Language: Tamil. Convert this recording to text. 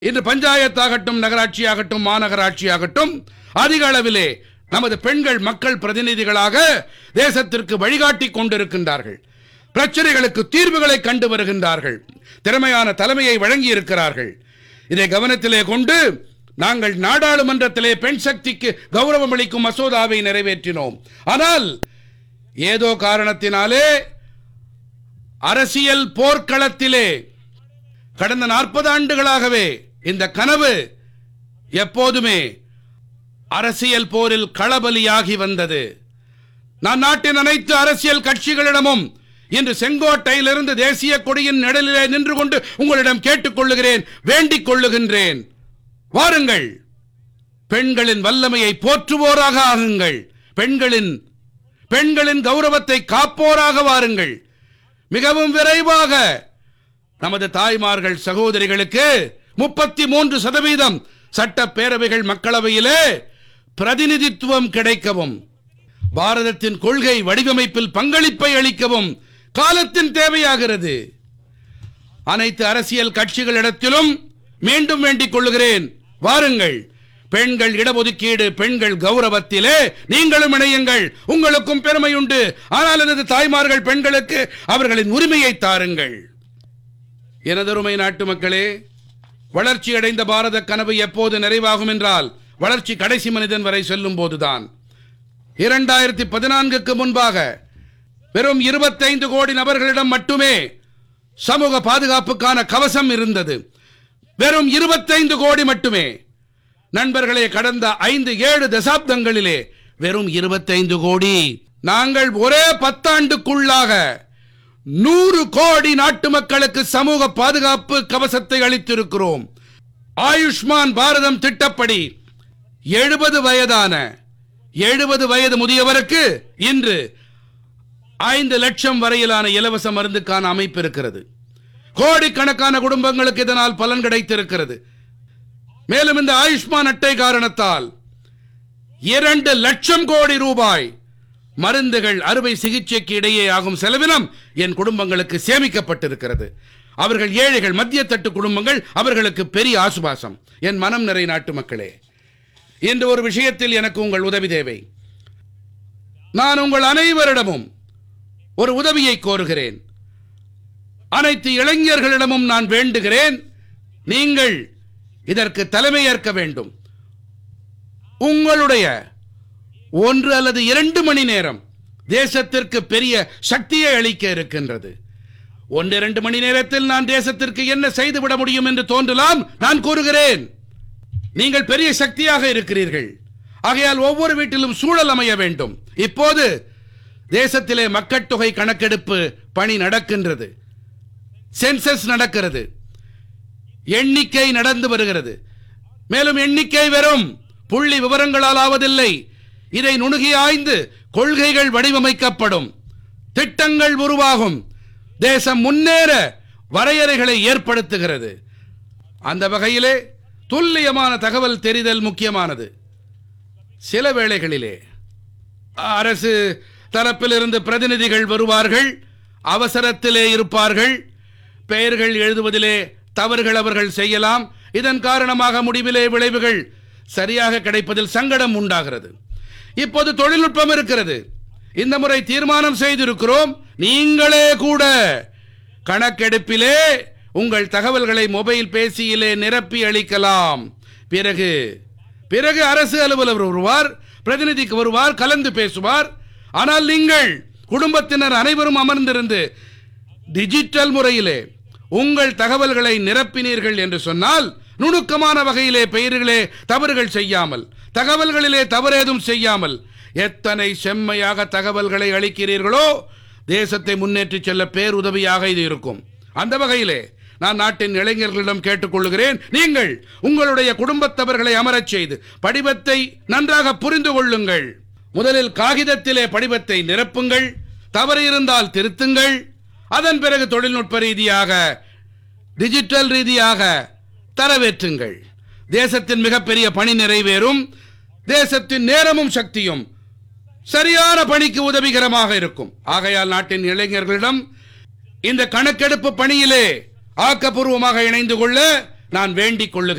இன்று பஞ்சாயத்தாகட்டும் நகராட்சியாகட்டும் மாநகராட்சியாகட்டும் அதிக அளவிலே நமது பெண்கள் மக்கள் பிரதிநிதிகளாக தேசத்திற்கு வழிகாட்டி கொண்டிருக்கின்றார்கள் பிரச்சனைகளுக்கு தீர்வுகளை கண்டு வருகின்றார்கள் திறமையான தலைமையை வழங்கி இருக்கிறார்கள் இதை கவனத்திலே கொண்டு நாங்கள் நாடாளுமன்றத்திலே பெண் சக்திக்கு கௌரவம் அளிக்கும் மசோதாவை நிறைவேற்றினோம் ஆனால் ஏதோ காரணத்தினாலே அரசியல் போர்க்களத்திலே கடந்த நாற்பது ஆண்டுகளாகவே இந்த கனவு எப்போதுமே அரசியல் போரில் களபலியாகி வந்தது நான் நாட்டின் அனைத்து அரசியல் கட்சிகளிடமும் இன்று செங்கோட்டையிலிருந்து தேசிய கொடியின் நிழலிலே நின்று கொண்டு உங்களிடம் கேட்டுக்கொள்ளுகிறேன் வேண்டிக் கொள்ளுகின்றேன் வாருங்கள் பெண்களின் வல்லமையை போற்றுவோராக ஆகுங்கள் பெண்களின் பெண்களின் கௌரவத்தை காப்போராக வாருங்கள் மிகவும் விரைவாக நமது தாய்மார்கள் சகோதரிகளுக்கு முப்பத்தி மூன்று சதவீதம் சட்டப்பேரவைகள் மக்களவையிலே பிரதிநிதித்துவம் கிடைக்கவும் பாரதத்தின் கொள்கை வடிவமைப்பில் பங்களிப்பை அளிக்கவும் காலத்தின் தேவையாகிறது அனைத்து அரசியல் கட்சிகளிடத்திலும் மீண்டும் வேண்டிக் கொள்ளுகிறேன் வாருங்கள் பெண்கள் இடஒதுக்கீடு பெண்கள் கௌரவத்திலே நீங்களும் இணையுங்கள் உங்களுக்கும் பெருமை உண்டு ஆனால் எனது தாய்மார்கள் பெண்களுக்கு அவர்களின் உரிமையை தாருங்கள் எனதருமை நாட்டு மக்களே வளர்ச்சி அடைந்த பாரத கனவு எப்போது நிறைவாகும் என்றால் வளர்ச்சி கடைசி மனிதன் வரை செல்லும் போதுதான் இரண்டாயிரத்தி பதினான்குக்கு முன்பாக வெறும் இருபத்தைந்து கோடி நபர்களிடம் மட்டுமே சமூக பாதுகாப்புக்கான கவசம் இருந்தது வெறும் இருபத்தைந்து கோடி மட்டுமே நண்பர்களே கடந்த ஐந்து ஏழு தசாப்தங்களிலே வெறும் இருபத்தைந்து கோடி நாங்கள் ஒரே பத்தாண்டுக்குள்ளாக நூறு கோடி நாட்டு மக்களுக்கு சமூக பாதுகாப்பு கவசத்தை அளித்திருக்கிறோம் ஆயுஷ்மான் பாரதம் திட்டப்படி எழுபது வயதான எழுபது வயது முதியவருக்கு இன்று ஐந்து லட்சம் வரையிலான இலவச மருந்துக்கான அமைப்பு இருக்கிறது கோடிக்கணக்கான குடும்பங்களுக்கு இதனால் பலன் கிடைத்திருக்கிறது மேலும் இந்த ஆயுஷ்மான் அட்டை காரணத்தால் இரண்டு லட்சம் கோடி ரூபாய் மருந்துகள் அறுவை சிகிச்சைக்கு இடையே ஆகும் செலவினம் என் குடும்பங்களுக்கு சேமிக்கப்பட்டிருக்கிறது அவர்கள் ஏழைகள் மத்திய தட்டு குடும்பங்கள் அவர்களுக்கு பெரிய ஆசுபாசம் என் மனம் நிறை நாட்டு மக்களே இன்று ஒரு விஷயத்தில் எனக்கு உங்கள் உதவி தேவை நான் உங்கள் அனைவரிடமும் ஒரு உதவியை கோருகிறேன் அனைத்து இளைஞர்களிடமும் நான் வேண்டுகிறேன் நீங்கள் இதற்கு தலைமையேற்க வேண்டும் உங்களுடைய ஒன்று அல்லது இரண்டு மணி நேரம் தேசத்திற்கு பெரிய சக்தியை அளிக்க இருக்கின்றது ஒன்று இரண்டு மணி நேரத்தில் நான் தேசத்திற்கு என்ன செய்துவிட முடியும் என்று தோன்றலாம் நான் கூறுகிறேன் நீங்கள் பெரிய சக்தியாக இருக்கிறீர்கள் ஆகையால் ஒவ்வொரு வீட்டிலும் சூழல் அமைய வேண்டும் இப்போது தேசத்திலே மக்கட்தொகை கணக்கெடுப்பு பணி நடக்கின்றது சென்சஸ் நடக்கிறது எண்ணிக்கை நடந்து வருகிறது மேலும் எண்ணிக்கை வெறும் புள்ளி விவரங்களால் ஆவதில்லை இதை நுணுகி ஆய்ந்து கொள்கைகள் வடிவமைக்கப்படும் திட்டங்கள் உருவாகும் தேசம் முன்னேற வரையறைகளை ஏற்படுத்துகிறது அந்த வகையிலே துல்லியமான தகவல் தெரிதல் முக்கியமானது சில வேளைகளிலே அரசு தரப்பிலிருந்து பிரதிநிதிகள் வருவார்கள் அவசரத்திலே இருப்பார்கள் பெயர்கள் எழுதுவதிலே தவறுகள் அவர்கள் செய்யலாம் இதன் காரணமாக முடிவிலே விளைவுகள் சரியாக கிடைப்பதில் சங்கடம் உண்டாகிறது இப்போது தொழில்நுட்பம் இருக்கிறது இந்த முறை தீர்மானம் செய்திருக்கிறோம் நீங்களே கூட கணக்கெடுப்பிலே உங்கள் தகவல்களை மொபைல் பேசியிலே நிரப்பி அளிக்கலாம் பிறகு பிறகு அரசு அலுவலர் வருவார் பிரதிநிதிக்கு வருவார் கலந்து பேசுவார் ஆனால் நீங்கள் குடும்பத்தினர் அனைவரும் அமர்ந்திருந்து டிஜிட்டல் முறையிலே உங்கள் தகவல்களை நிரப்பினீர்கள் என்று சொன்னால் நுணுக்கமான வகையிலே பெயர்களே தவறுகள் செய்யாமல் தகவல்களிலே தவறேதும் செய்யாமல் எத்தனை செம்மையாக தகவல்களை அளிக்கிறீர்களோ தேசத்தை முன்னேற்றிச் செல்ல பேருதவியாக இது இருக்கும் அந்த வகையிலே நான் நாட்டின் இளைஞர்களிடம் கேட்டுக்கொள்கிறேன் நீங்கள் உங்களுடைய குடும்பத்தவர்களை அமரச் செய்து படிவத்தை நன்றாக புரிந்து கொள்ளுங்கள் முதலில் காகிதத்திலே படிவத்தை நிரப்புங்கள் தவறு இருந்தால் திருத்துங்கள் அதன் பிறகு தொழில்நுட்ப ரீதியாக டிஜிட்டல் ரீதியாக தரவேற்றுங்கள் தேசத்தின் மிகப்பெரிய பணி நிறைவேறும் தேசத்தின் நேரமும் சக்தியும் சரியான பணிக்கு உதவிகரமாக இருக்கும் ஆகையால் நாட்டின் இளைஞர்களிடம் இந்த கணக்கெடுப்பு பணியிலே ஆக்கப்பூர்வமாக இணைந்து கொள்ள நான் வேண்டிக் கொள்ளுகிறேன்